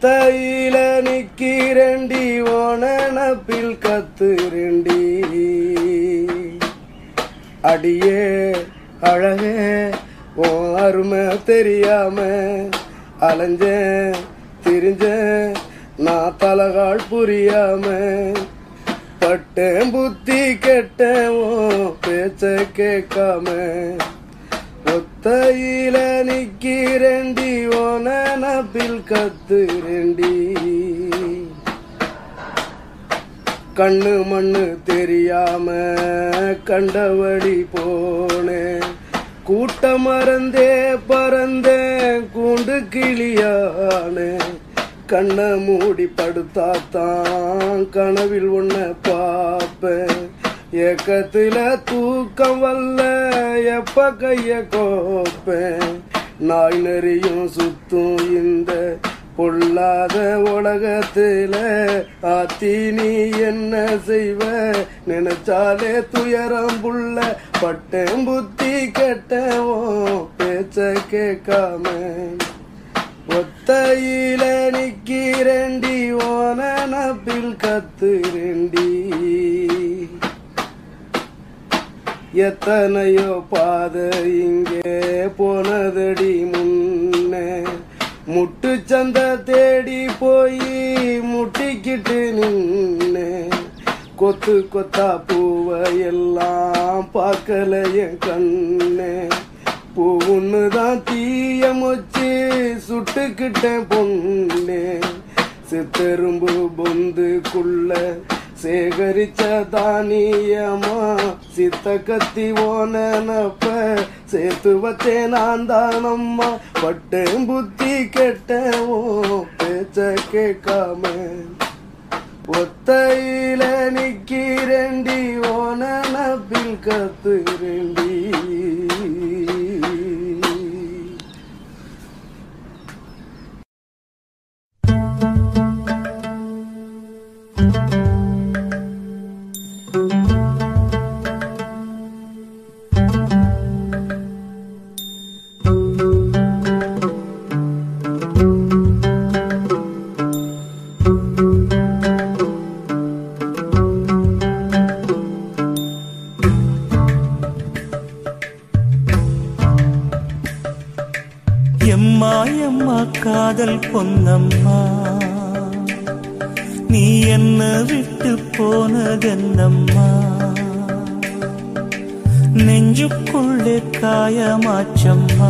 ஒத்தையில நிக்கிறண்டி ஓனப்பில் கத்துரண்டி அடியே அழகே உன் அருமை தெரியாம அலைஞ்சேன் திரிஞ்சேன் நான் தலகால் புரியாம பட்டேன் புத்தி கெட்டேன் உன் பேச்ச கேட்காம ஒத்தையில நிக்கிறண்டி ஓனப்பில் கத்துரண்டி கண்ணு மண்ணு தெரியாம கண்டவழி போனேன் கூட்ட மறந்தே பறந்தேன் கூண்டு கிளியானே கண்ணை மூடி படுத்தாத்தான் கனவில் உன்ன பாப்பேன் ஏக்கத்துல தூக்கம் வல்ல எப்ப கைய கோப்பேன் நாய் நெறியும் சுத்தும் இந்த பொல்லாத உலகத்துல ஆத்தி நீ என்ன செய்வ நினைச்சாலே துயரம் புள்ள பட்டேன் புத்தி கெட்டவோ பேச்ச கேட்காம ஒத்தையில நிக்கிறண்டி ஓனப்பில் கத்துரண்டி எத்தனையோ பாதை இங்கே போனதடி முன்னே முட்டு சந்த தேடி போய் முட்டிக்கிட்டு நின்னே கொத்து கொத்தா பூவை எல்லாம் பார்க்கல என் கண்ணே பூவுன்னு தான் தீய மொச்சு சுட்டுக்கிட்டேன் பொண்ணே சித்தெரும்பு பொந்துக்குள்ள சேகரிச்ச தானியமா சித்த கத்தி ஓனப்ப சேர்த்து வச்சேன் நான் தானம்மா பட்டேன் புத்தி கெட்டவோ பேச்ச கேட்காம ஒத்தையில நிக்கிறண்டி ஓனப்பில் கத்துரண்டி எம்மா எம்மா காதல் பொன்னம்மா நீ என்ன விட்டு போனதென்னம்மா நெஞ்சுக்குள்ளே காயமாச்சம்மா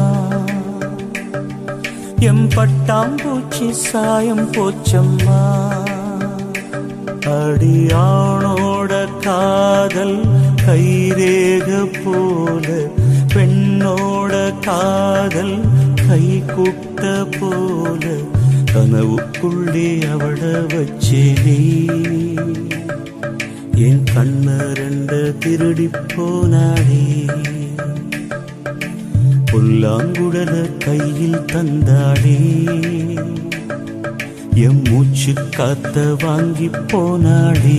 எம் பட்டாம்பூச்சி சாயம் போச்சம்மா அடியானோட காதல் கைரேக போல பெண்ணோட காதல் கை குட்ட போல கனவுக்குள்ளே அவள வச்சேனே என் கண்ண ரெண்ட திருடி போனாடே புல்லாங்குழல கையில் தந்தாடே எம் மூச்சு காத்த வாங்கி போனாடே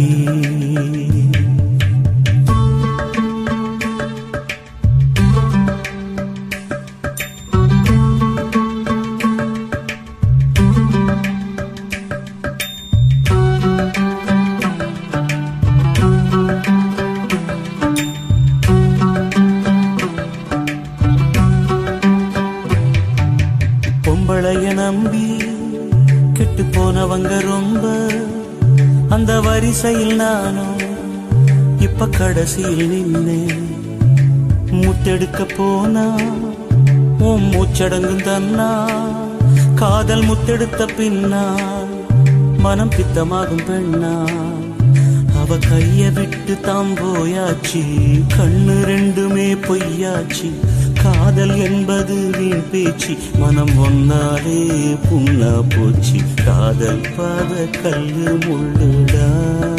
பொம்பளைய நம்பி கெட்டு போனவங்க ரொம்ப அந்த வரிசையில் நானும் இப்ப கடைசியில் நின்னேன் முத்தெடுக்க போனா உன் மூச்சடங்கும் தன்னா காதல் முத்தெடுத்த பின்னா மனம் பித்தமாகும் பெண்ணா அவ கைய விட்டு தாம் போயாச்சு கண்ணு ரெண்டுமே பொய்யாச்சு காதல் என்பது வீண் பேச்சு மனம் ஒன்னாலே புண்ணா போச்சு காதல் பாத கல்லு முள்ளுடா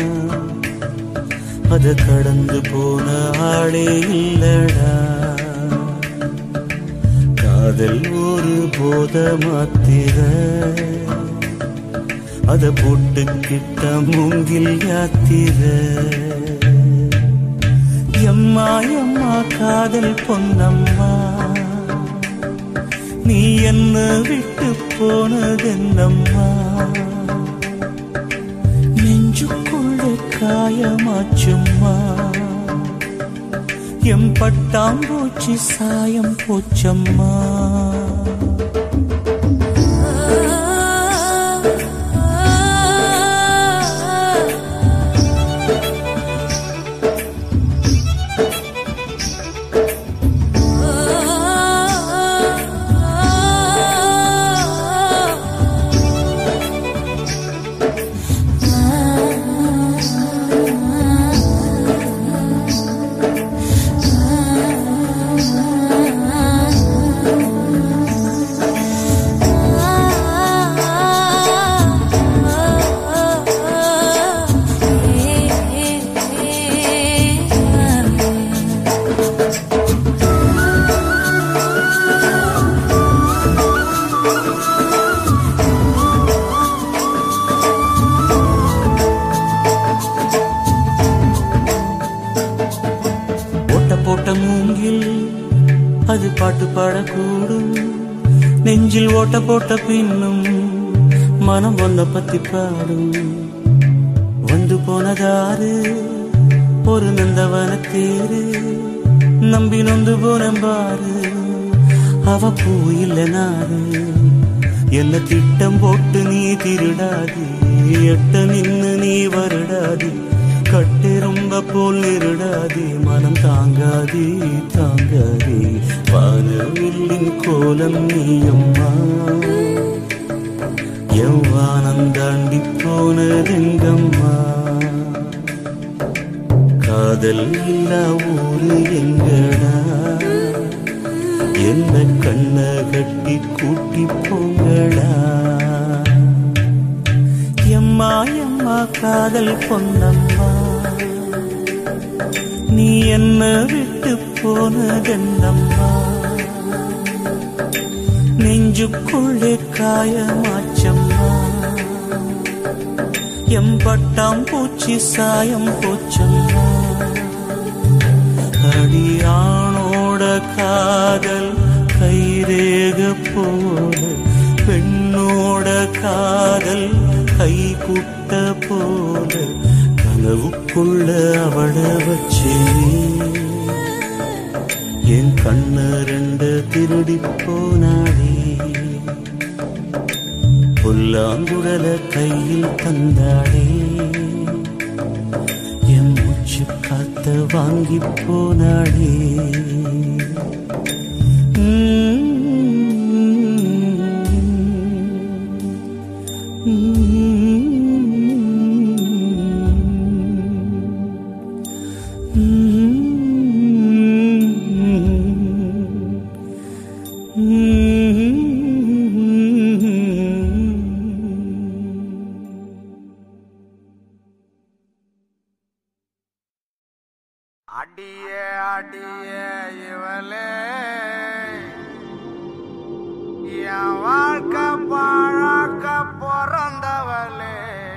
அத கடந்து போன ஆளே இல்லடா காதல் ஒரு போத மாத்திர அத போட்டுக்கிட்ட மூங்கில் யாத்திர எம்மா எம்மா காதல் பொன்னம்மா நீ என்ன விட்டு போனதென்னம்மா நெஞ்சுக்குள்ள காயமாச்சும்மா எம் பட்டாம்பூச்சி சாயம் போச்சம்மா ஓட்ட போட்ட மூங்கில் அது பாட்டு பாடக்கூடும் நெஞ்சில் ஓட்ட போட்ட பின்னும் மனம் ஒன்ன பத்தி பாடும் வந்து போனதாரு ஒரு நந்தவன தேரு நம்பி நொந்து போனம்பாரு அவ பூ இல்ல நாரு என்ன திட்டம் போட்டு நீ திருடாது எட்ட நின்னு நீ வருடாது கட்டு ரொம்ப போல் நிருடாது மனம் தாங்காது தாங்காது வானவில்லின் கோலம் நீயம்மா எவ்வானம் தாண்டி போனதெங்கம்மா காதல் இல்லா ஊரு எங்கடா என்ன கண்ண கட்டி கூட்டி போங்கடா எம்மா எம்மா காதல் பொன்னம்மா நீ என்ன விட்டு போனதென்னம்மா நெஞ்சுக்குள்ளே காயமாச்சம்மா எம்பட்டாம் பூச்சி சாயம் போச்சம்மா அடியானோட காதல் கைரேக போல பெண்ணோட காதல் கை குட்ட போல கனவுக்குள்ள அவள வச்சே என் கண்ண ரெண்டு திருடி போனாடே புல்லாங்குழல கையில் தந்தாடே என் மூச்சு காத்த வாங்கி போனாடே அடியே அடியே இவளே என் வாழ்க்கை பாழாக்க பிறந்தவளே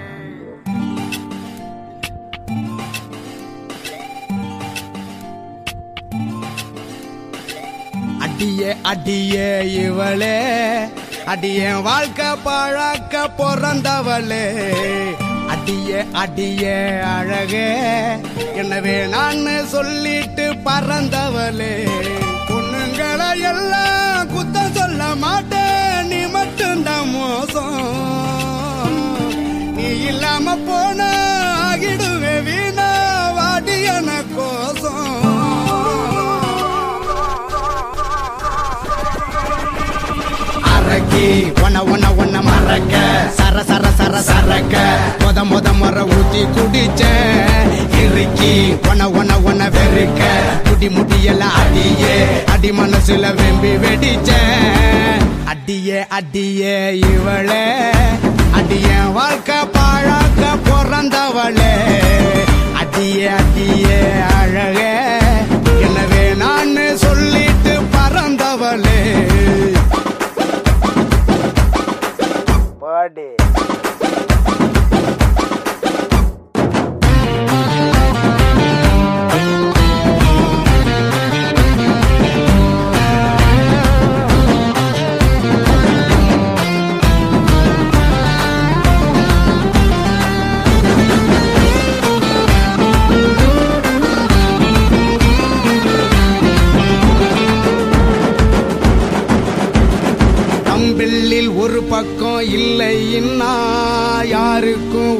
அடியே அடியே இவளே அடியே வாழ்க்கை பாழாக்க பிறந்தவளே அடியே அடியே அழகே எனவே நான் சொல்லிட்டு பறந்தவளே பொண்ணுங்களை எல்லாம் குத்தம் சொல்ல மாட்டேன் நீ மட்டும்தான் மோசம் நீ இல்லாம போன ஆகிடுவே வீணா வாடி என கோசம் அரக்கி ஒன்ன ஒன்ன ஒன்ன மறக்க சர சர சர சரக்க முத முத முற ஊத்தி குடிச்ச இறுக்கி ஒன்ன ஒன்ன ஒன்ன வெறுக்க குடி முடியல அடியே அடி மனசுல வெம்பி வெடிச்ச அடியே அடியே இவளே அடிய வாழ்க்கை பாழாக்க பிறந்தவளே அடியே அடியே அழகே எனவே நான் சொல்லிட்டு பறந்தவளே பாடி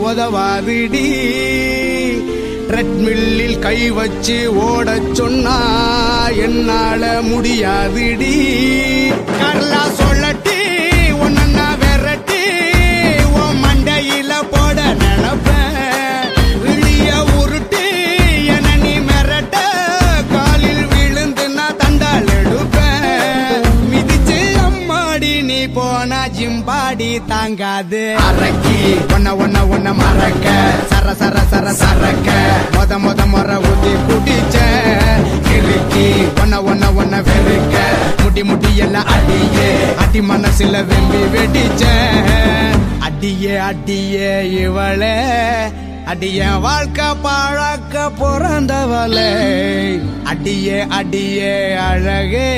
உதவாதுடி ட்ரெட்மில்லில் கை வச்சு ஓடச் சொன்னா என்னால முடியாதுடி கரலா சொல்லட்டி ஒன்னா விரட்டி உன் மண்டையில போட நினைப்பேன் விழிய உருட்டி என நீ மிரட்ட காலில் விழுந்து நான் தண்டால் எடுப்பேன் மிதிச்சு அம்மாடி நீ போனா ஜிம்பாடி தாங்காது அரக்கி ஒன்ன ஒன்ன ஒன்ன மறக்க சர சர சர சரக்க மொத மொத முறை ஊத்தி குடிச்ச கிறுக்கி ஒன்ன ஒன்ன ஒன்ன வெறுக்க முடி முடி எல்லாம் அடியே அடி மனசுல வெம்பி வெடிச்ச அடியே அடியே இவளே அடிய வாழ்க்கை பழக்க பிறந்தவளே அடியே அடியே அழகே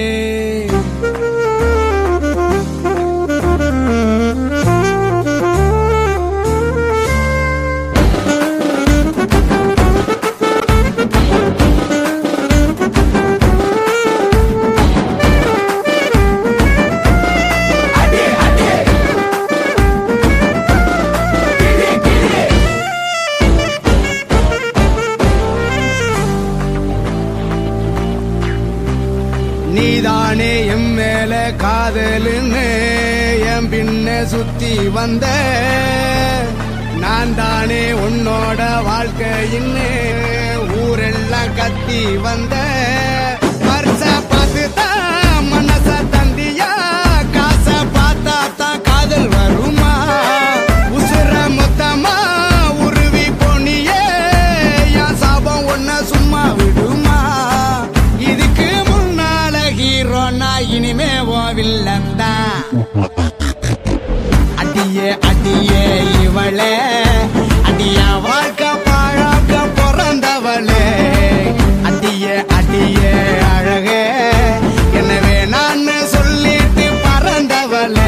நீதானே என் மேல காதலுன்னு என் பின்ன சுத்தி வந்த நான் தானே உன்னோட வாழ்க்கையின்னு ஊரெல்லாம் கத்தி வந்த வருஷ பார்த்து தான் மனச தந்தியா காசை பார்த்தா தான் காதல் வருமா உசுர மொத்தமா உருவி போனியே என் சாபம் ஒன்ன சும்மா விடுமா இதுக்கு முன்னால ஹீரோ நான் இனிமே ஓ வில்லன் தான் அடியே அடியே இவளே அடியா வாழ்க்கை பாழாக்க பிறந்தவளே அடியே அடியே அழகே எனவே நான் சொல்லிட்டு பறந்தவளே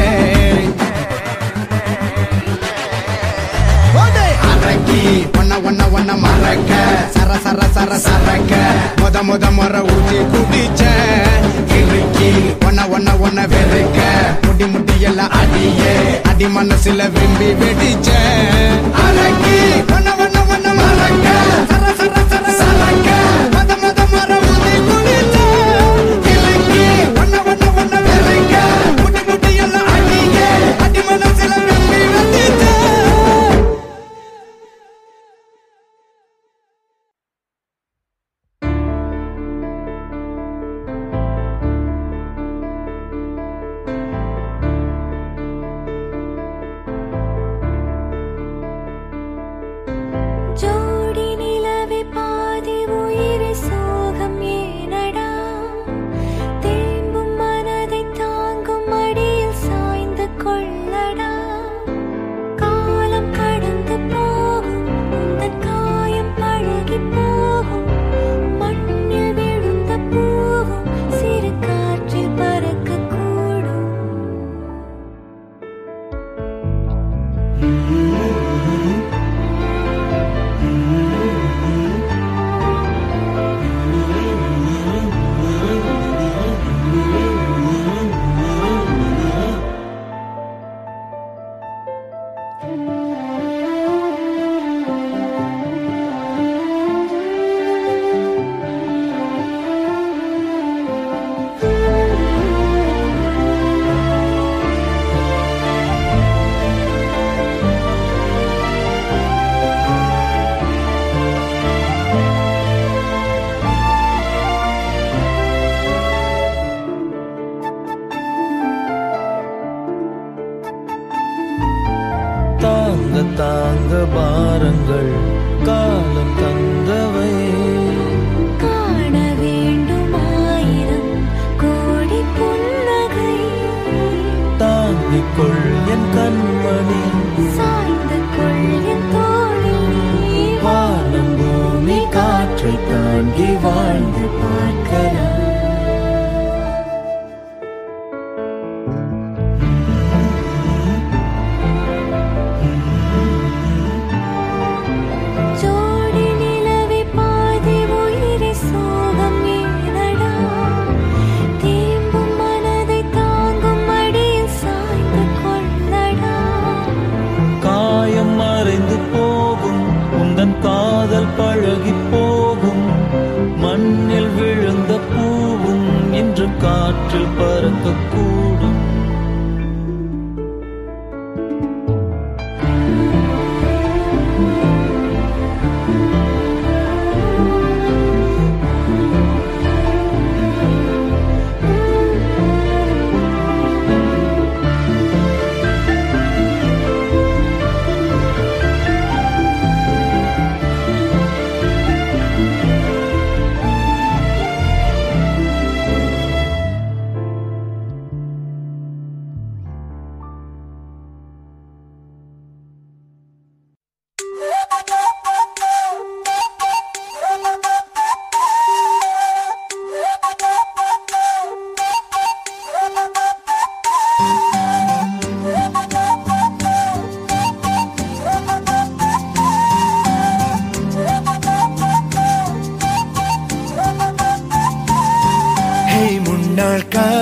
ஓடே அரக்கி ஒன்ன ஒன்ன ஒன்ன மறக்க சர சர சர சரக்க முத முத முறை ஊத்தி குடிச்ச இறுக்கி ஒன்ன ஒன்ன ஒன்ன வெறுக்க முடி முடி எல்லாம் அடியே அடி மனசுல விரும்பி வெடிச்ச அரக்கி ஒன்ன ஒன்ன ஒன்ன மறக்க சர சர சர சரக்க முத முத முறை ஊத்தி குடிச்ச இறுக்கி ஒன்ன ஒன்ன ஒன்ன வெறுக்க முடி முடி எல்லாம் அடியே அடி மனசுல விரும்பி வெடிச்ச ஜோடி நிலவே பாதி உயிரை சோகம் ஏனடா தேம்பும் மனதை தாங்கும் அடியில் சாய்ந்து கொள்ளடா காலம் கடந்து போகும் உந்தன் காயம் பழகி போகும் மண்ணில் விழுந்த பூவும் சிறு காற்றில் பறக்க கூடும் தாங்க தாங்க பாரங்கள் காலம் தந்தவை காண வேண்டும் ஆயிரம் கோடி புன்னகை தாங்கிக் கொள் என் கண்மணி சாய்ந்து கொள் என் தோளில் நீ வானம் பூமி காற்றை தாண்டி வாழ்ந்து பார்க்கலாம் ஜோடி நிலவே பாதி உயிரை சோகம் ஏனடா தேம்பும் மனதை தாங்கும் அடியில் சாய்ந்து கொள்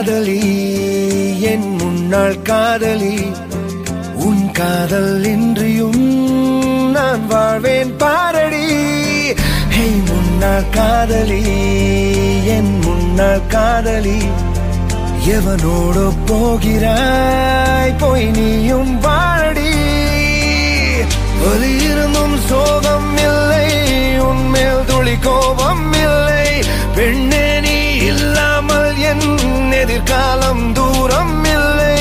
காதலி என் முன்னாள் காதலி உன் காதல் இன்றியும் நான் வாழ்வேன் பாரடி ஹே முன்னாள் காதலி என் முன்னாள் காதலி எவனோடு போகிறாய் போய் நீயும் வாழடி வலி இருந்தும் சோகம் இல்லை உன்மேல் துளி கோபம் இல்லை பெண்ணே நீ இல்லாமல் என் எதிர்காலம் தூரம் இல்லை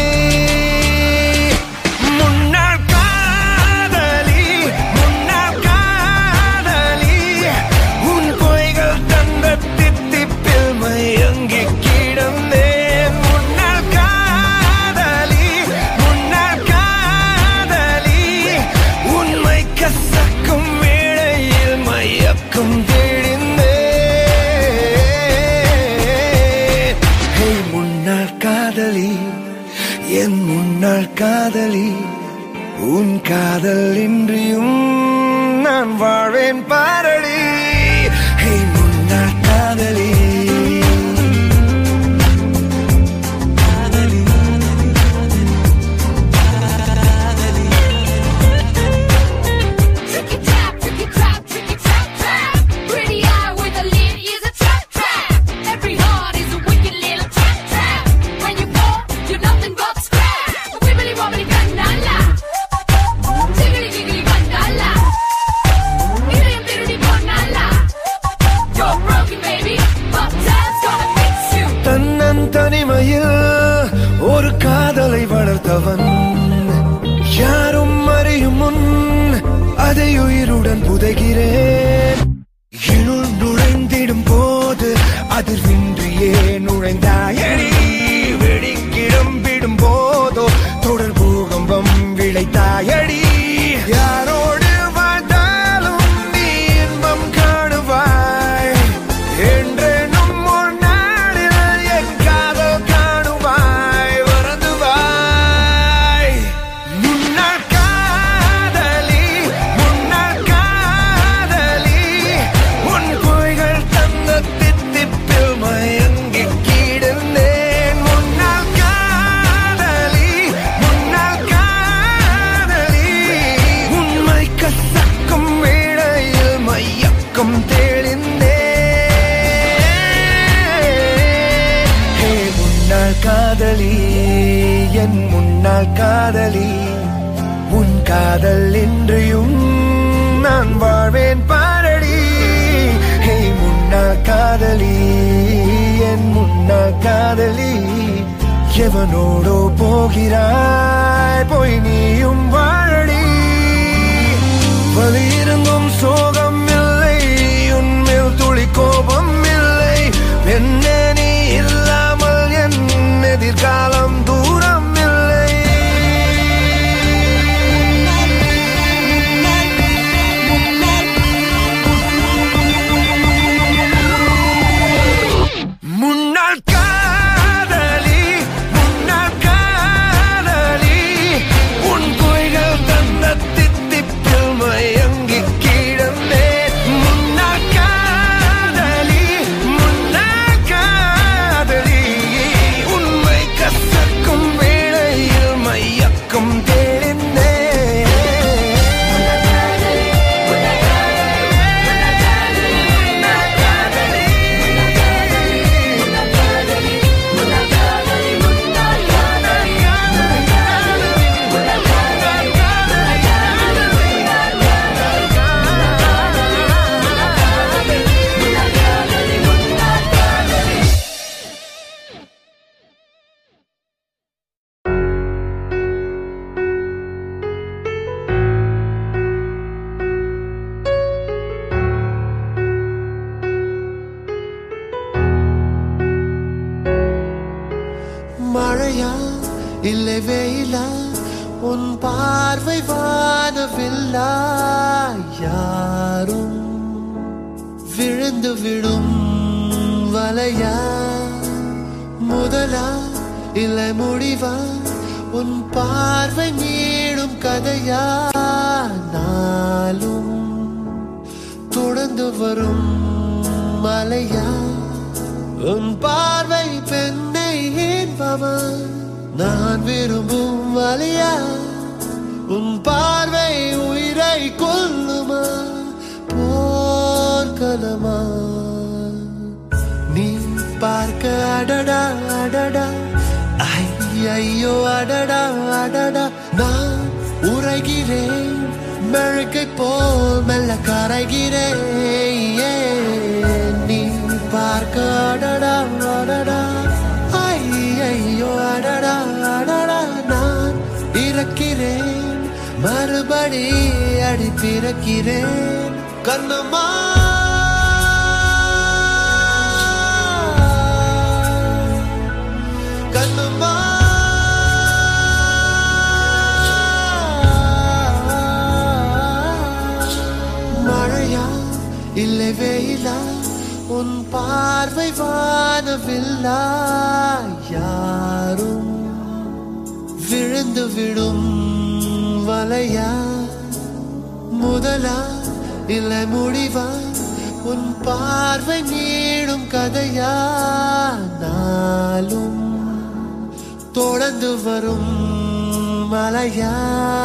முன்னாள் காதலி முன்னாள் காதலி உன் பொய்கள் தந்த தித்திப்பில் மயங்கி கிடந்தேன் முன்னாள் காதலி முன்னாள் காதலி உண்மை கசக்கும் வேளையில் மயக்கும் தேடிந்தேன் ஹே முன்னாள் காதலி என் முன்னாள் காதலி உன் காதல் இன்றியும் நான் வாழ்வேன் பாரடி ஹே முன்னாள் காதலி Tricky trap, tricky trap, tricky trap, trap. Pretty eye with a lid is a trap, trap. Every heart is a wicked little trap, trap. When you fall, you're nothing but scrap. Wibbly wobbly gandala. Jiggly jiggly gandala. Idem dirty banala. You're broken, baby, but time's gonna fix you. தன்னன் தனிமையில் ஒரு காதலை வளர்த்தவன் யாரும் அறியும் முன் அதை உயிருடன் புதைகிறேன் இருள் நுழைந்திடும் போது அதிர்வின்றியே நுழைந்தாயடி வெடிக்கிடம்பிடும் போதோ தொடர் பூகம்பம் விளைத்தாயடி யாரோடு வாழ்ந்தாலும் நீ இன்பம் காணுவாய் என்றேனும் ஒரு நாளில் என் காதல் காணுவாய் வருந்துவாய் முன்னாள் காதலி முன்னாள் காதலி உன் பொய்கள் தந்த தித்திப்பில் மயங்கி கிடந்தேன் முன்னாள் காதலி முன்னாள் காதலி உண்மை கசக்கும் வேளையில் மையக்கம் தெளிந்தேன் ஹே முன்னாள் காதலி என் முன்னாள் காதலி உன் காதல் இன்றியும் நான் வாழ்வேன் பாரடி ஹே முன்னாள் காதலி என் முன்னாள் காதலி எவனோடோ போகிறாய் போய் நீயும் வாழடி வலி இருந்தும் சோகம் இல்லை உன்மேல் துளி கோபம் இல்லை என்ன நீ இல்லாமல் என் எதிர்காலம் தூரம் இல்லை முன்னாள் காதலி முன்னாள் காதலி உன் பொய்கள் தந்த தித்திப்பில் மயங்கி கிடந்தேன் முன்னாள் காதலி முன்னாள் காதலி உண்மை கசக்கும் வேளையில் மையக்கம் தெளிந்தேன் மழையா இல்லை வெயிலா உன் பார்வை வானவில்லா யாரும் விழுந்து விடும் வலையா முதலா இல்லை முடிவா உன் பார்வை நீடும் கதையா நாளும் தொடர்ந்து வரும் மலையா உன் பார்வை பெண்ணை மனமா நீ பார்க்க அடடா அடடா ஐயோ அடடா அடடா நான் உரைகிறேன் மெழுகை போல் மெல்ல கரைகிறேன் ஏன் நீ பார்க்க அடடா அடடா ஐயோ அடடா அடடா நான் இறக்கிறேன் மறுபடி அடி பிறக்கிறேன் கண்ணம்மா கண்ணம்மா மழையா இல்லை வெயிலா உன் பார்வை வானவில்லா யாரும் விழுந்து விடும் வலையா முதலா இல்லை முடிவா உன் பார்வை நீடும் கதையா நாளும் தொடர்ந்து வரும் மலையா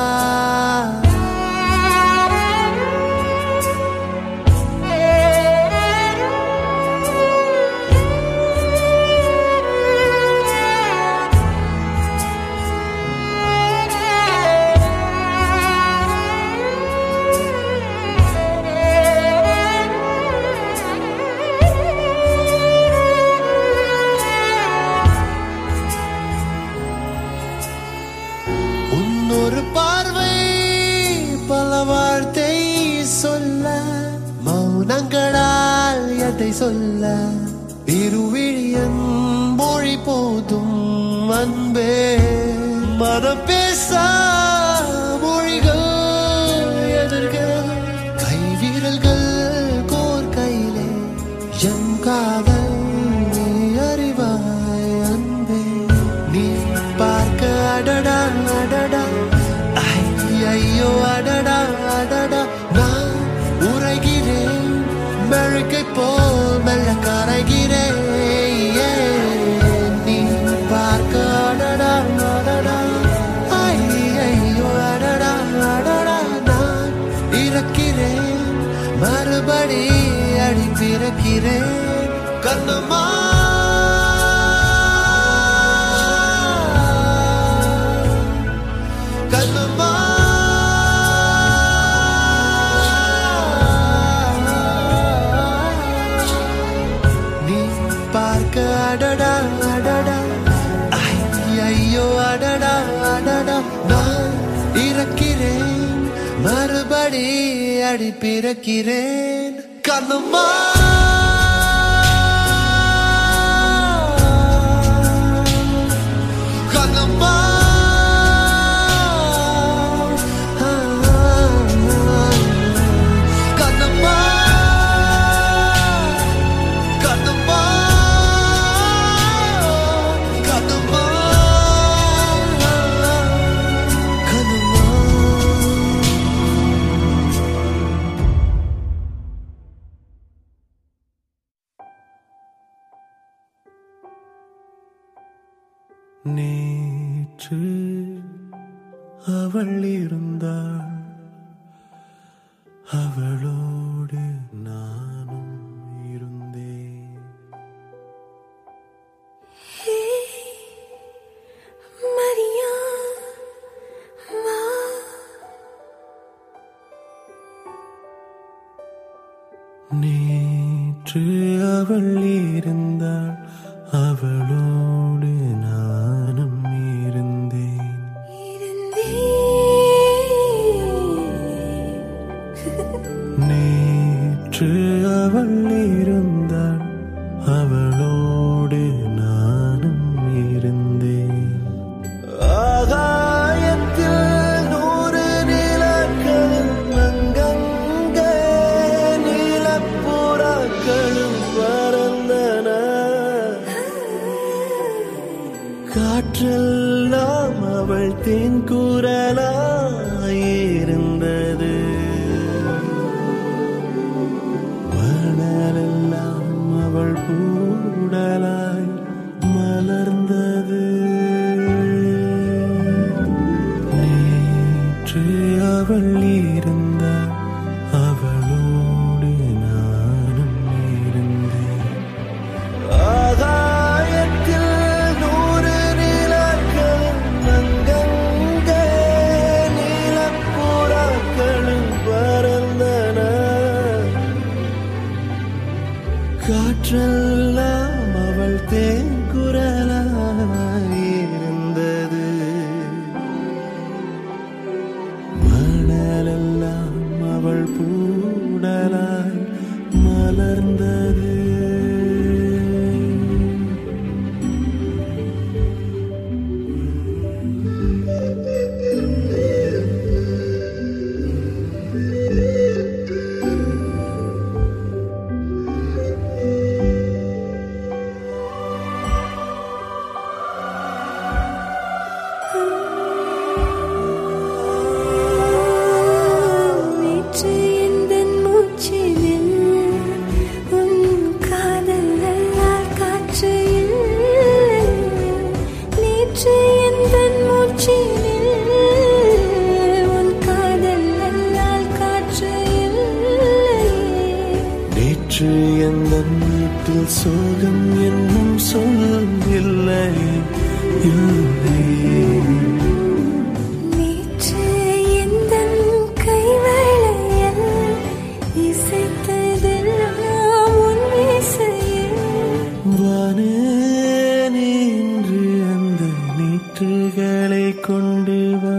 உன்னொரு பார்வை பல வார்த்தை சொல்ல மௌனங்களால் எதை சொல்ல இருவிழியன் மொழி போதும் அன்பே மனம் பேச மொழிகள் எதிர்க கைவிரல்கள் கோர் கையிலே என் காதல் நீ அறிவாய் அன்பே நீ பார்க்க அடடா அடடா ஐயோ அடடா அடடா நான் உரைகிறேன் மெழுகை போல் மெல்ல கரைகிறேன் ஏன் நீ பார்க்க அடடா அடடா ஐயோ அடடா அடடா நான் இறக்கிறேன் மறுபடி அடி பிறக்கிறேன் கண்ணம்மா கண்ணம்மா நீ பார்க்க அடடா அடடா ஐயோ அடடா அடடா நான் இறக்கிறேன் மறுபடி அடி பிறக்கிறேன் கண்ணம்மா கண்ணம்மா கண்ணம்மா கண்ணம்மா கண்ணம்மா கண்ணம்மா நேற்று அவள் இருந்தாள் அவளோடு நானும் இருந்தேன் மரியா வா நேற்று அவள் இருந்தாள் அவளோடு நானும் இருந்தேன் நேற்று அவள் இருந்தாள் அவளோடு நானும் இருந்தேன் ஆகாயத்தில் நூறு நிலக்களும் அங்கங்கே நீலப்புறாக்களும் பறந்தன காற்றெல்லாம் அவள் தேன் இருந்தது மணலெல்லாம் காற்றெல்லாம் அவள் தேங்குரலாய் இருந்தது மணலெல்லாம் அவள் பூடலாய் மலர்ந்தது நேற்று எந்தன் மூச்சினில் உன் காதல் அல்லால் காற்று இல்லை. நேற்று எந்தன் மூச்சினில் உன் காதல் அல்லால் காற்று இல்லை. நேற்று எந்த வீட்டில் சோகம் என்னும் சொல் இல்லை இல்லை நேற்று எந்தன் கைவளையல் இசைத்ததெல்லாம் உன் இசையில். வானே நின்று அந்த நீற்றுகளை கொண்டு வா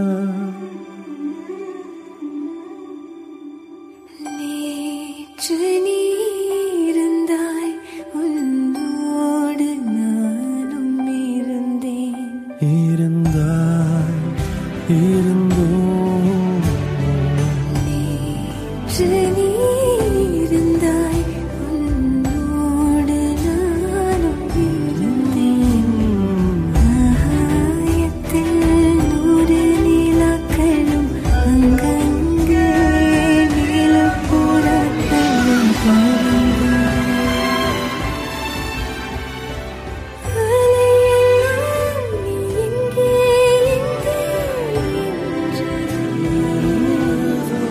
நேற்று நீ இருந்தாய் உன்னோடு நானும் இருந்தேன் இருந்தாய் இருந்தோம் நேற்று நீ இருந்தாய் உன்னோடு நானும் இருந்தேன் ஆகாயத்தில் நூறு நிலாக்களும் அங்கங்கே நீலப்புறாக்களும் பறந்து அலையெல்லாம் நீ எங்கே எங்கே என்றது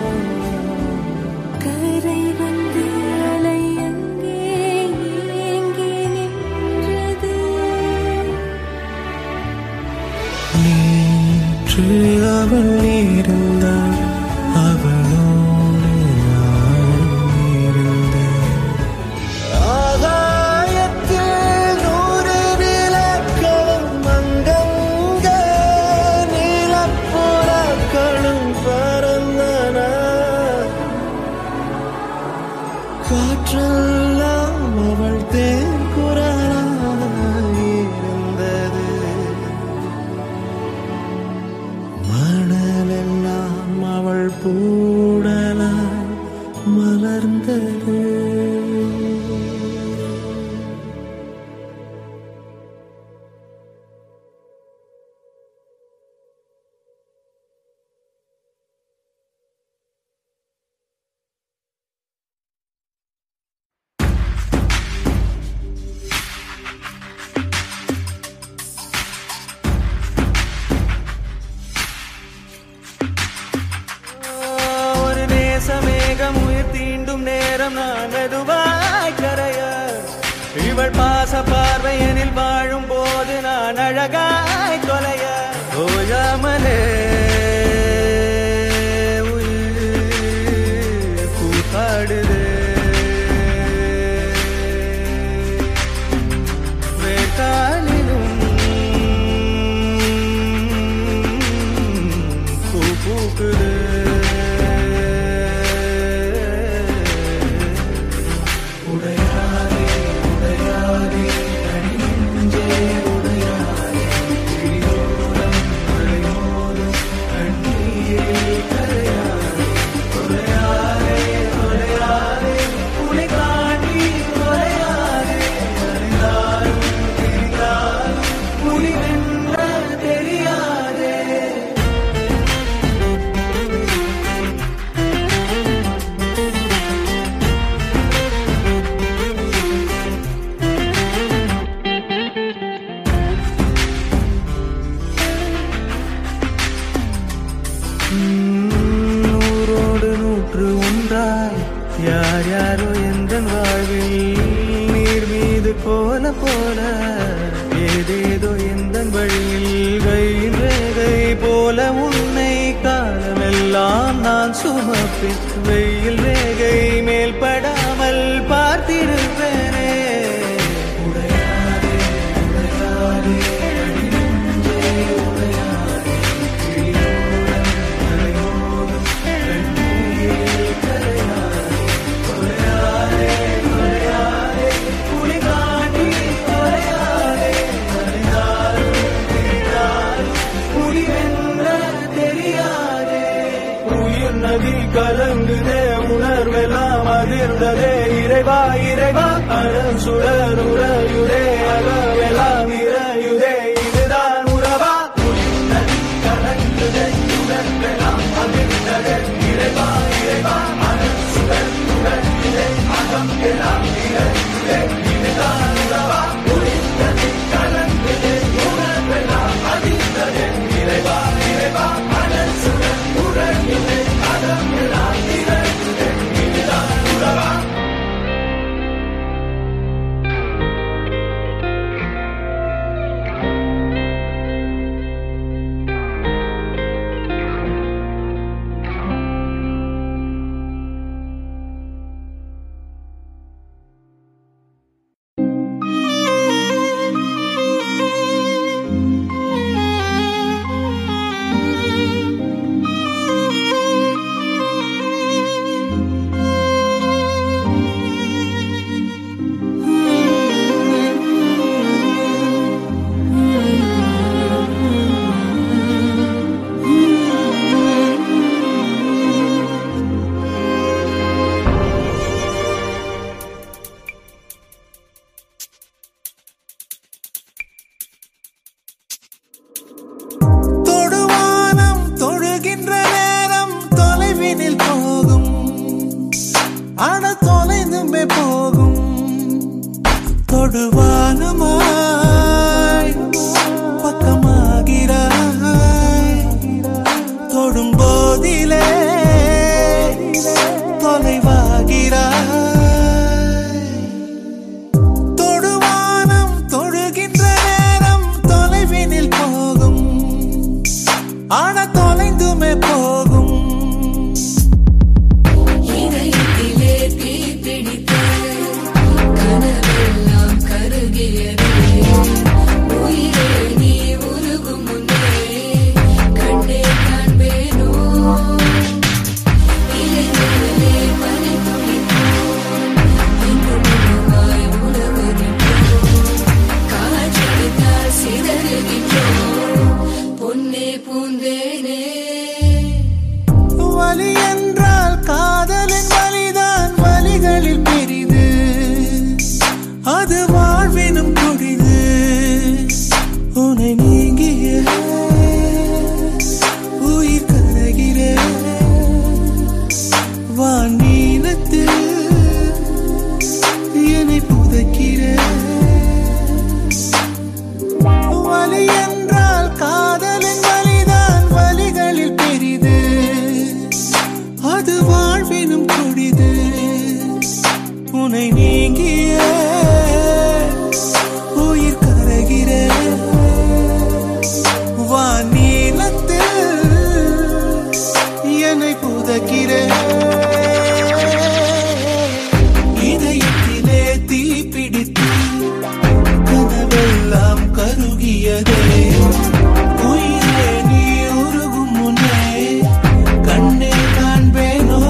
கரை வந்து அலை அங்கே ஏங்கி நின்றது நேற்று அவள் இருந்தாள் அவளோடு நான் இருந்தேன் ஆகாயத்தில் நூறு நிலக்களும் அங்கங்கே நீலப்புறாக்களும் பறந்தன காற்றெல்லாம் அவள் தேங்குரலாய் இருந்தது மணலெல்லாம் அவள் பூடலாய் மலர்ந்தது ஒரு நேசமேகம் உயிர் தீண்டும் நேரம் நான் மெதுவாய் கரைய இவள் பாச பார்வையனில் வாழும் போது நான் அழகாய் தொலைய ஓயாமலே உயிர் கூத்தாடுதே வேட்டாளிலும் பூ பூக்குது உடையாதே உடையாதே தனி நெஞ்சே உடையாதே கிளியோரம் மழையோரம் கண்ணீரில் கரையாதே உடையாதே உடையாதே உனை காட்டி உடையாதே அறிந்தாலும் தெரிந்தாலும் முடிவென்ன தெரியாதே நூறோடு நூற்று ஒன்றாய் யார் யாரோ எந்த வாழ்வில் நீர் மீது போல போல ஏதேதோ எந்த வழியில் கையில் ரேகை போல உன்னை காலமெல்லாம் நான் சுமப்பேன் வெயில் ரேகை மேல் படாமல் பார்த்திருப்பேனே உயிர்ந்ததே இறைவா இறைவா அனல் சுடர் உறையுதே அகவெல்லாம் இறையுதே இதுதான் உறவா உயிர்ந்தது கலங்குதே உடற்பெல்லாம் அதிர்ந்ததே இறைவா இறைவா அனல் சுடர் உறையுதே அகம் எல்லாம் இறையுதே இதுதான் உறவா உயிர்ந்தது கலங்குதே உடற்பெல்லாம் அதிர்ந்ததே இறைவா இறைவா அனல் சுடர் உறையுதே அகம் எல்லாம் இறையுதே இதுதான் உறவா தொடுவானம் தொழுகின்ற நேரம் தொலைவினில் போகும் ஆன தொலைந்துமே போகும் தொடுவானமாய் பக்கமாகிறாய் தொடும் போதிலே தொலைவாகிறாய் தொடுவானம் தொழுகின்ற நேரம் தொலைவினில் போகும் ஆன தொலைந்துமே போகும் இதயத்திலே தீ பிடித்த கனவெல்லாம் கருகியதே உயிரே நீ உருகும் முன்னே கண்டே காண்பேனோ இலைகளிலே பனி துளிப்போம் இங்கு முழுவாய் உலவுகின்றோம் காற்றடித்தால் சிதறுகின்றோம் பொன்னே பூந்தேனே வலி என்றால் காதலின் வலிதான் வலிகளில் பெரிது அது வாழ்வினும் கொடிது உன்னை நீங்கிய உயிர் கரகிற வானீனத்தில் என்னை புதைக்கிற வலி என்றால் காதலின் வலிதான் வலிகளில் பெரிது அது வாழ்வினும் கொடிது உன்னை நீங்கிய உயிர் கரகிற வானீலத்தில் என்னை புதைக்கிற இதயத்திலே தீ பிடித்து கனவெல்லாம் கருகியதே உயிரே நீ உருகும் முன்னே கண்ணே காண்பேனோ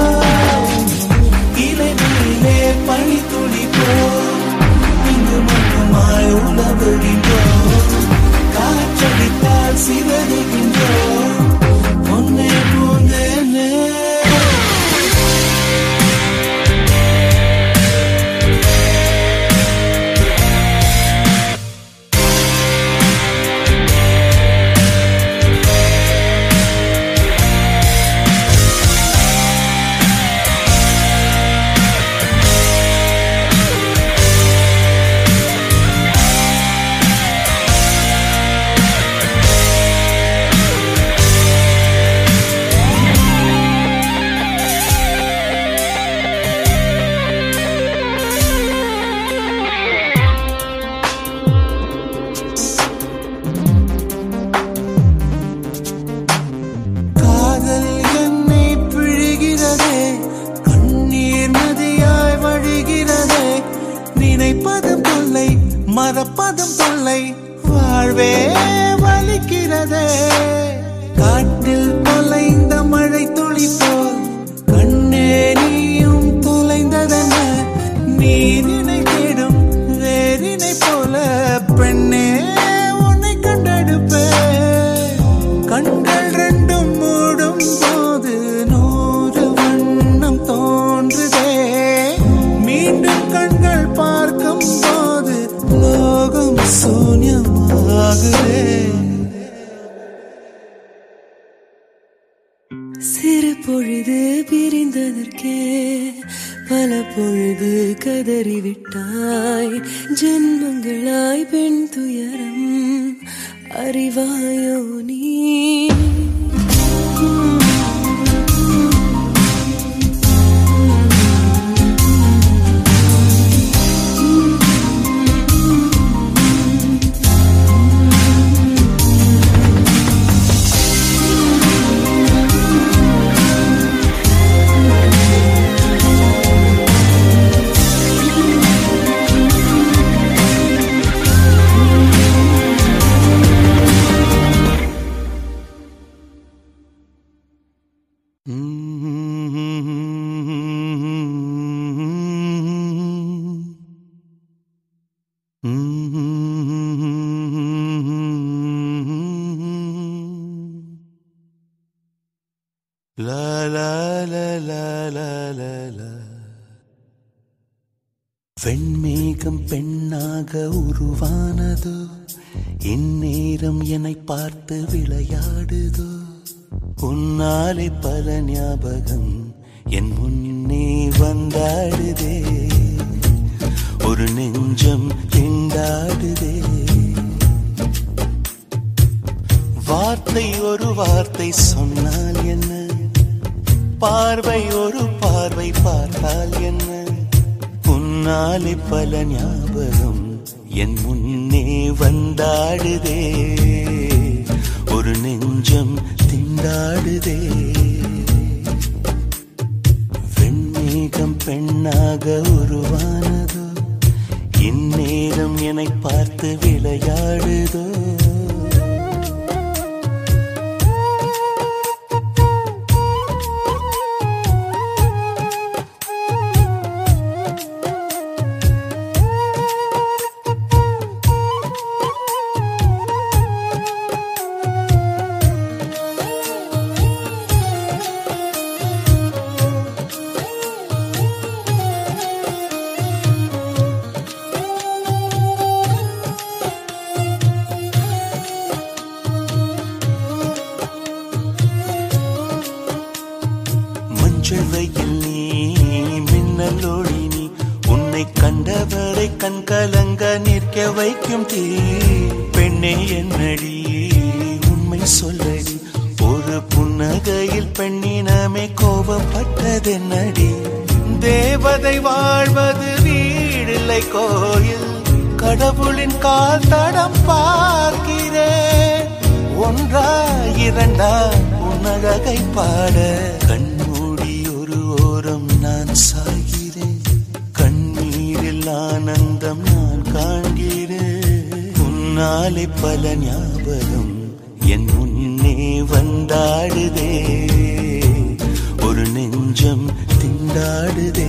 இலை மேலே பனி துளிப்போ இங்கு மட்டுமாய் உலவுகின்றோம் காற்றடித்தால் சிதறுகின்றோம் பொன்னே பூந்தேனே காதல் என்னை பிழிகிறதே கண்ணீர் நதியாய் வழிகிறதே நினைப்பதும் தொல்லை மறப்பதும் தொல்லை வாழ்வே வலிக்கிறதே காட்டில் தொலைந்த மழை துளி போல் கண்ணே நீயும் தொலைந்ததென நீரினை தேடும் வேரினை போல பெண்ணே உன்னை கண்டெடுப்பேன் கண்கள் ரெண்டும் மூடும் போது நூறு வண்ணம் தோன்றுதே பல பொழுது கதறிவிட்டாய் ஜென்மங்களாய் பெண் துயரம் அறிவாயோ நீ La la la la la la la வெண்மேகம் பெண்ணாக உருவானதோ இந்நேரம் என்னை பார்த்து விளையாடுதோ உன்னாலே பல ஞாபகம் என் முன்னே வந்தாடுதே ஒரு நெஞ்சம் திண்டாடுதே வார்த்தை ஒரு வார்த்தை சொன்னால் என்ன பார்வை ஒரு பார்வை பார்த்தால் என்ன உன்னாலே பல ஞாபகம் என் முன்னே வந்தாடுதே ஒரு நெஞ்சம் திண்டாடுதே வெண்மேகம் பெண்ணாக உருவானதோ இந்நேரம் என்னை பார்த்து விளையாடுதோ மஞ்சள் வெயில் நீ மின்னல் ஒளி நீ உன்னை கண்டவரை கண் கலங்க நிற்க வைக்கும் தீ பெண்ணே என்னடி உண்மை சொல்லடி ஒரு புன்னகையில் பெண்ணினமே கோபப்பட்டதென்னடி தேவதை வாழ்வது வீடில்லை கோயில் கடவுளின் கால் தடம் பார்க்கிறேன் ஒன்றா இரண்டா உன்னழகை பாட கண்மூடி ஒரு ஓரம் நான் சாகிறேன் கண்ணீரில் ஆனந்தம் நான் காண்கிறேன் உன்னாலே பல ஞாபகம் என் முன்னே வந்தாடுதே ஒரு நெஞ்சம் திண்டாடுதே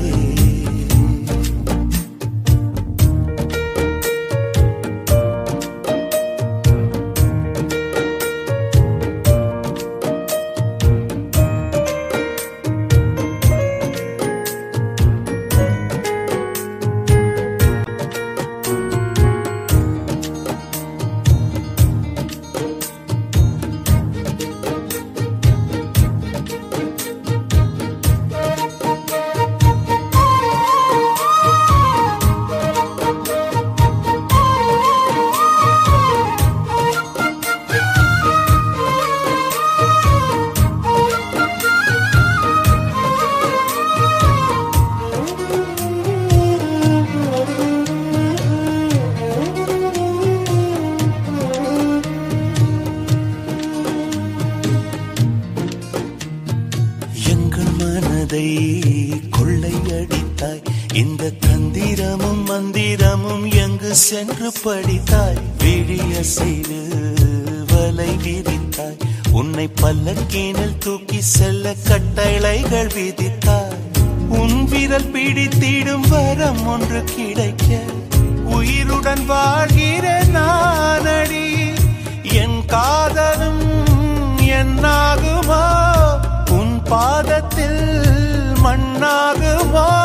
எங்கள் மனதை கொள்ளையடித்தாய் இந்த தந்திரமும் மந்திரமும் எங்கு சென்று படித்தாய் விழிய செய்து வலை விரித்தாய் உன்னை பல்லக்கீனில் தூக்கி செல்ல கட்டளைகள் விதித்தாய் உன் விரல் பிடித்திடும் வரம் ஒன்று கிடைக்க உயிருடன் வாழ்கிற நானடி என் காதலும் என்னாகுமோ உன் பாதத்தில் மண்ணாகுமோ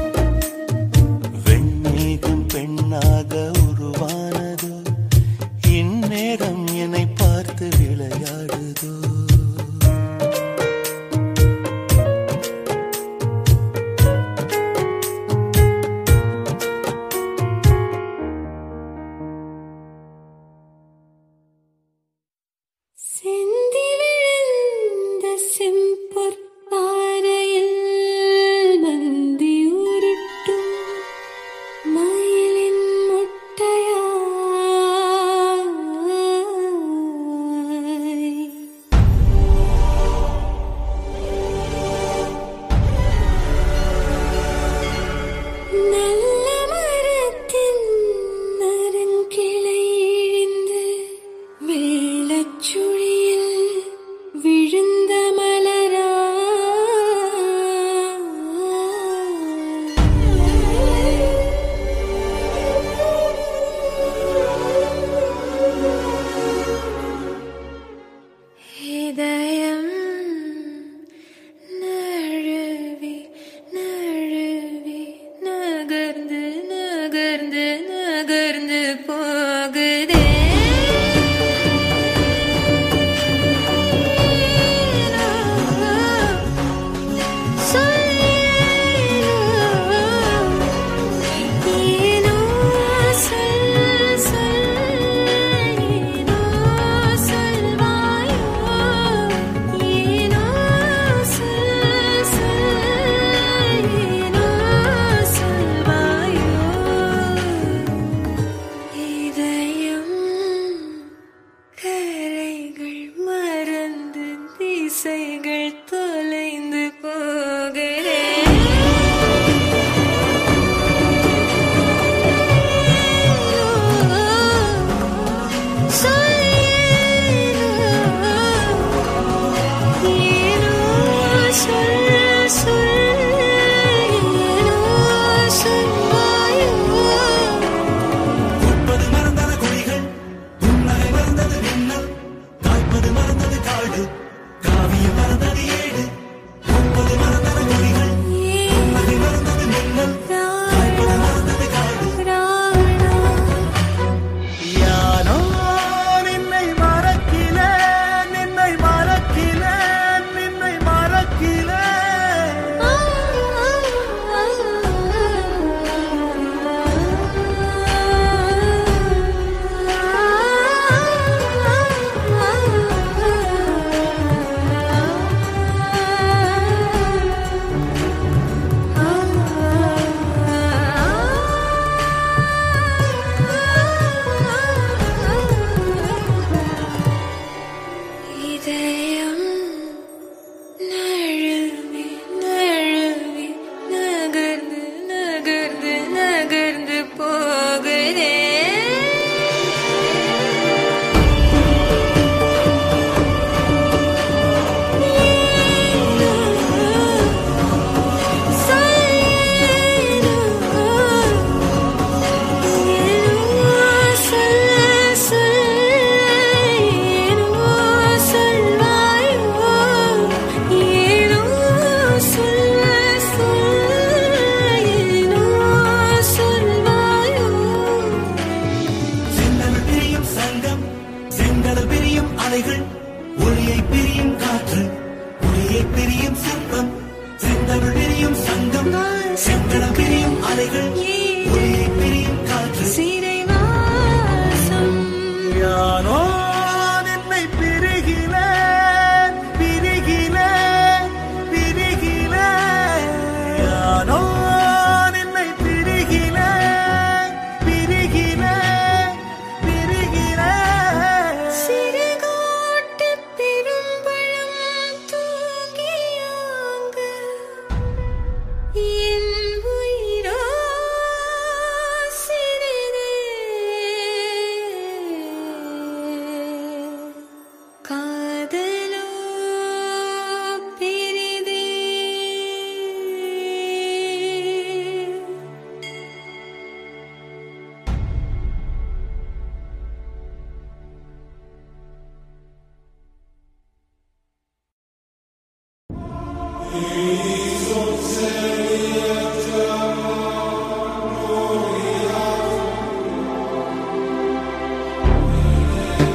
வெண்மேகம் பெண்ணாக உருவானதோ நேரம் என்னை பார்த்து விளையாடுதோ செந்தி விழுந்த செம்பொற் பாறையில் நந்தி உருட்டும் மயிலின் முட்டையாய் நல்ல மரத்தின் நறுங்கிளை இழிந்து வெள்ளச்சுழியில் விழுந்த மலரா இதயம் நழுவி நழுவி நகர்ந்து நகர்ந்து நகர்ந்து போகுதே ஏனோ சொல் சொல் ஏனோ சொல்வாயோ ஏனோ சொல் சொல் ஏனோ சொல்வாயோ இதயம் கரைகள் மறந்து திசைகள் தொலைந்து போகிறேன் சொல் சொல் ஏனோ சொல்வாயோ உட்பது மறந்தன குழிகள் புன்னகை மறந்தது மின்னல் காய்ப்பது மறந்தது காடு காவியம் மறந்தது ஏடு உட்பது மறந்தன குழிகள் புன்னகை மறந்தது மின்னல் காய்ப்பது மறந்தது காடு யானோ நின்னை மறக்கில நின்னை மறக்கில நின்னை மறக்கில இதயம் நழுவி நழுவி நகர்ந்து நகர்ந்து நகர்ந்து போகிறே சொல் சொல் ஏனோ சொல்வாயோ ஏனோ சொல் சொல் ஏனோ சொல்வாயோ செங்கடல் பிரியும் சங்கம் செங்கடல் பிரியும் அலைகள் ஒளியை பிரியும் காற்று ஒளியை பிரியும் சிற்பம் செங்கடல் பிரியும் சங்கம் செங்கடல் பிரியும் அலைகள் ஒளியை பிரியும் காற்று சிறை வாசம் யானோ நின்னை பிரிகிலேன் பிரிகிலேன் பிரிகிலேன் யானோ நின்னை பிரிகிலேன் பிரிகிலேன் பிரிகிலேன் சிறகோட்டு பெரும்பழம் தூங்கியாங்க என் உயிரோ சிறிதே காதலோ பெரிதே ஆ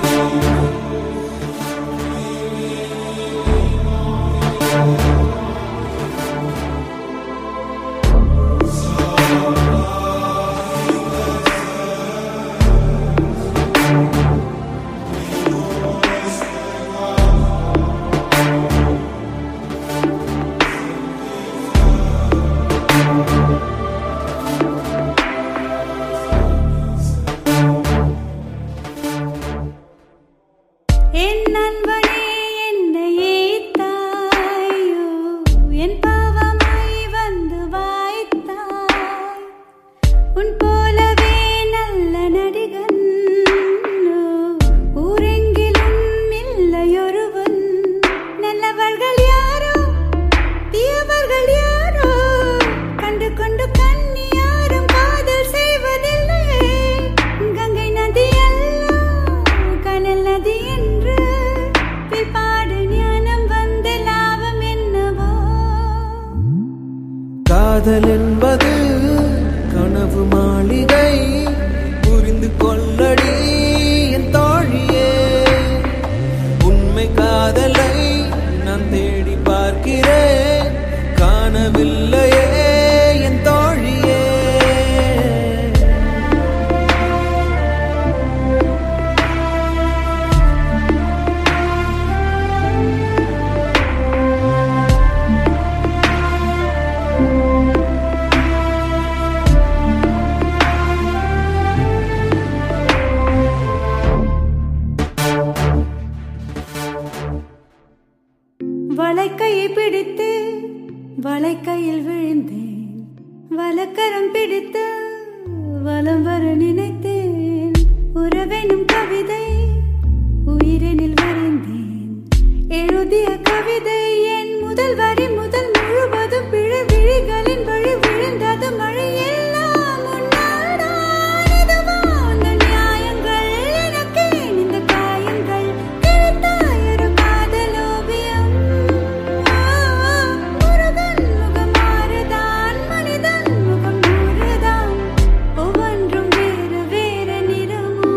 வலக்கையை பிடித்து வளைக்கையில் விழுந்தேன் வலக்கரம் பிடித்து வலம் வர நினைத்தேன் உறவெனும் கவிதை உயிரெனில் வரைந்தேன் எழுதிய கவிதை என் முதல் வரி முதல் முழுவதும் பிழை விழிகளின் வழி விழுந்தது மழை எல்லாம் உன்னால்தான். இதுவா உந்தன் நியாயங்கள்? எனக்கேன் இந்த காயங்கள்? கிழித்தாய் ஒரு காதல் ஓவியம். ஆ, முருகன் முகம் மாறுதான், மனிதன் முகம் நூறுதான். ஒவ்வொன்றும் வேறு வேறு நிறமோ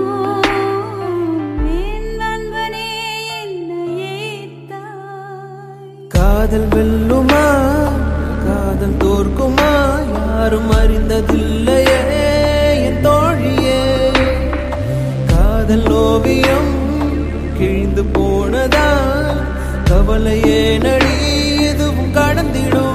என் நண்பனே என்னை ஏத்தாய் காதல் வெல்லுமா காதல் தோற்குமா யாரும் அறிந்ததில்லையே என் தோழியே காதல் ஓவியம் கிழிந்து போனதா கவலையே நடி எதுவும் கடந்திடும்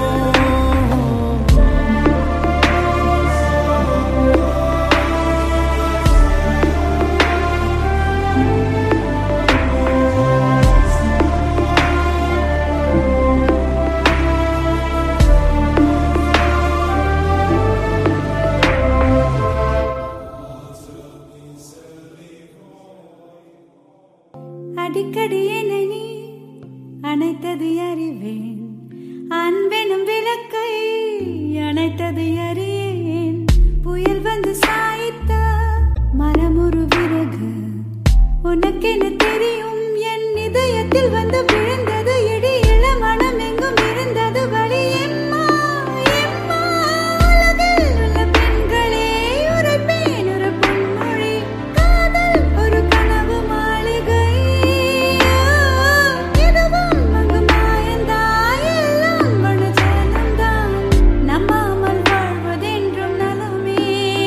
அடிக்கடி என்னை நீ அணைத்தது அறிவேன் அன்பெனும் விளக்கை அணைத்தது அறியேன் புயல் வந்து சாய்த்த மரமுறு விறகு உனக்கென தெரியும் என் இதயத்தில் வந்து விழுந்தது இடி இள மனம் எங்கும் இருந்தது வழி எம்மா எம்மா உலகில் உள்ள பெண்களே உரைப்பேன் ஒரு பொன்மொழி காதல் ஒரு கனவு மாளிகை இதுவும் அங்கு மாயந்தான் எல்லாம் மனஜானந்தான் நம்பாமல் வாழ்வதென்றும் நலமே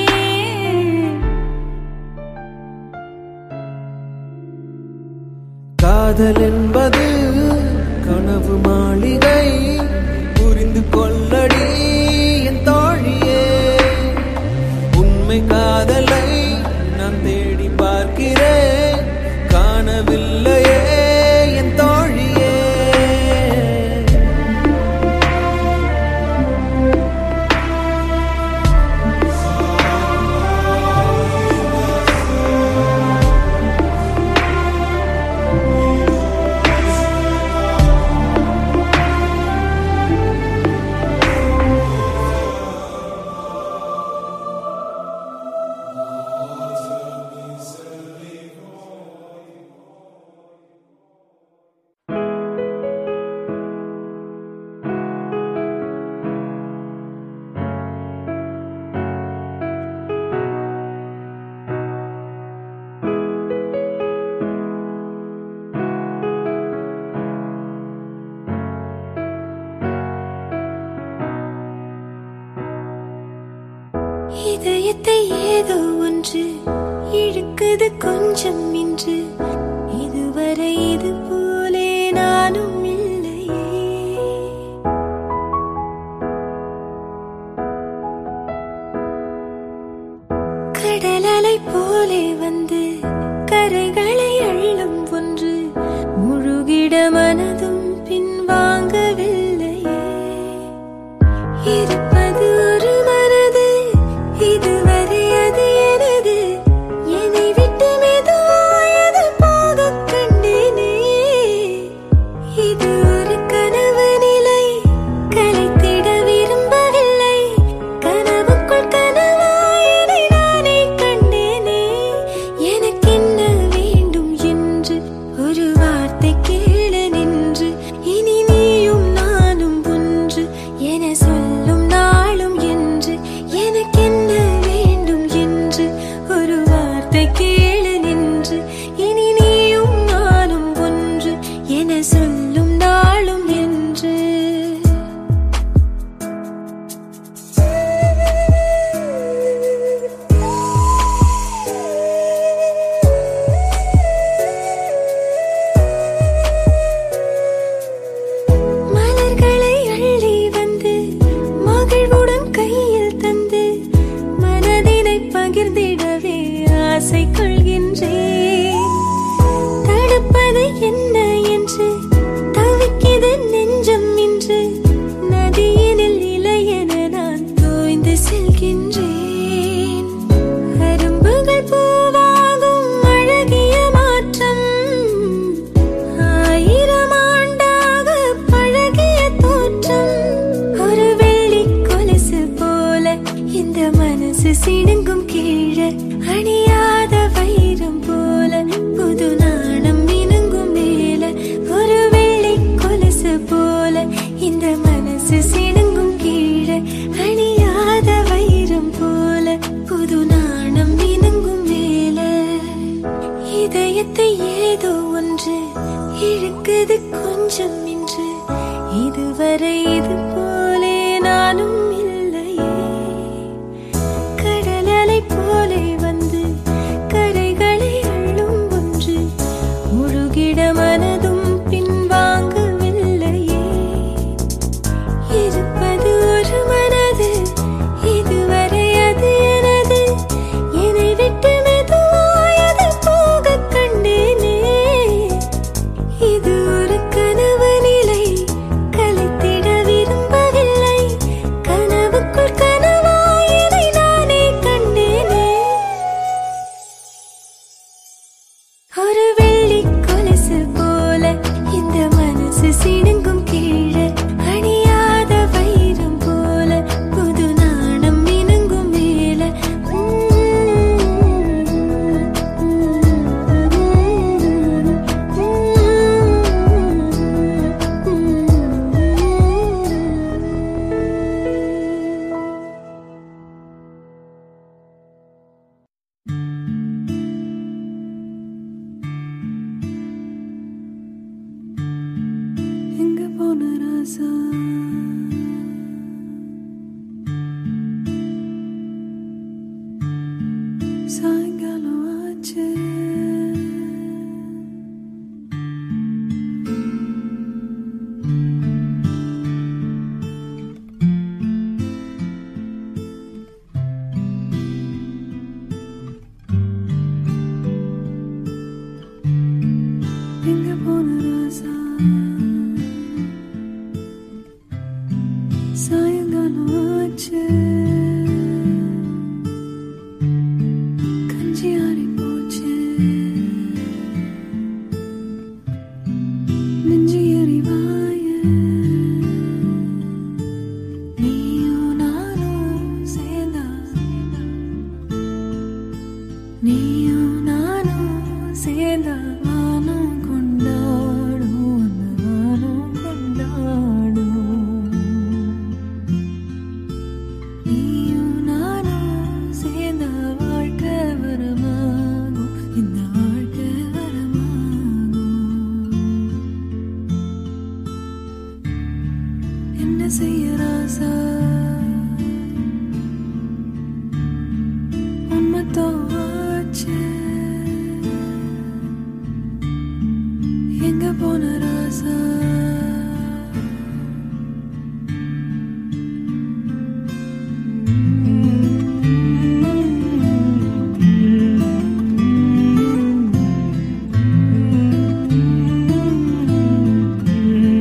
காதல் என்பது கனவு மாளிகை புரிந்து கொள்ளடி என் தோழியே உண்மை காதலை நான் தேடி பார்க்கிறேன் காணவில்லையே என் தோழியே இதயத்தை ஏதோ ஒன்று இழுக்குது கொஞ்சம் இன்று இதுவரை இது போலே நானும் இல்லையே கடலலை போலே வந்து கரைகளை அள்ளும் ஒன்று முழுகிட மனதும் பின்வாங்கவில்லையே இருப்பது ஒரு மனது இதுவரை அது எனது என்னை விட்டு மெதுவாயது ஏதோ ஒன்று இழுக்குது கொஞ்சம் என்று இதுவரை இது போலே நானும் இல்லையே கடல் அலை போலே வந்து கரைகளை அள்ளும் ஒன்று முழுகிட மனதும் பின்வாங்கவில்லையே இருப்பது ஒரு மனது இதுவரை அது எனது என்னை விட்டு மெதுவாயது போக கண்டேனே இது ஒரு கனவு நிலை கலைத்திட விரும்பவில்லை கனவுக்குள் கனவாயதை நானே கண்டேனே ஒரு வெள்ளி கொலுசு போல இந்த மனசு சிணுங்கும் கீழே அணியாத வைரம் போல புது நாணம் மினுங்கும் மேல எங்க போன ராசா சாயங்காலம் ஆச்சு எங்க போன ராசா சாயங்காலம் ஆச்சு கஞ்சி ஆறி போச்சு நெஞ்சு எறிவாய நீயும் நானும் சேர்ந்தா நீயும் நானும் சேர்ந்தா